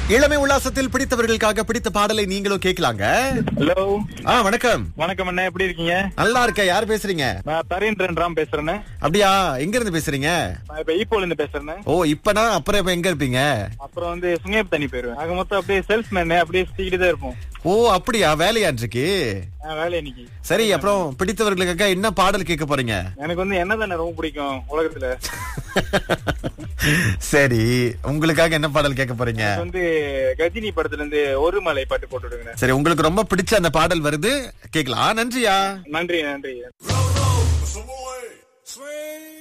இளமை உல்லாசத்தில் பிடித்தவர்களுக்காக பிடித்த பாடலை நீங்களும் கேட்கலாங்க ஹலோ ஆ வணக்கம் வணக்கம் அண்ணா எப்படி இருக்கீங்க நல்லா இருக்க யார் பேசுறீங்க நான் தரீந்திரன் ராம் பேசுறேன் அப்படியா எங்க இருந்து பேசுறீங்க நான் இப்ப ஈப்போல இருந்து பேசுறேன் ஓ இப்பனா அப்புறம் இப்ப எங்க இருப்பீங்க அப்புறம் வந்து சுங்கேப் தண்ணி போயிருவேன் ஆக மொத்தம் அப்படியே சேல்ஸ் மேன் அப்படியே சுத்திக்கிட்டு தான் இருப்போம் ஓ அப்படியா வேலையா இன்றைக்கு நான் வேலை இன்னைக்கு சரி அப்புறம் பிடித்தவர்களுக்காக என்ன பாடல் கேட்க போறீங்க எனக்கு வந்து என்ன தானே ரொம்ப பிடிக்கும் உலகத்துல சரி உங்களுக்காக என்ன பாடல் கேட்க போறீங்க எனக்கு வந்து கஜினி படத்துல இருந்து ஒரு மலை பாட்டு போட்டு விடுங்க சரி உங்களுக்கு ரொம்ப பிடிச்ச அந்த பாடல் வருது கேட்கலாம் நன்றியா நன்றி நன்றி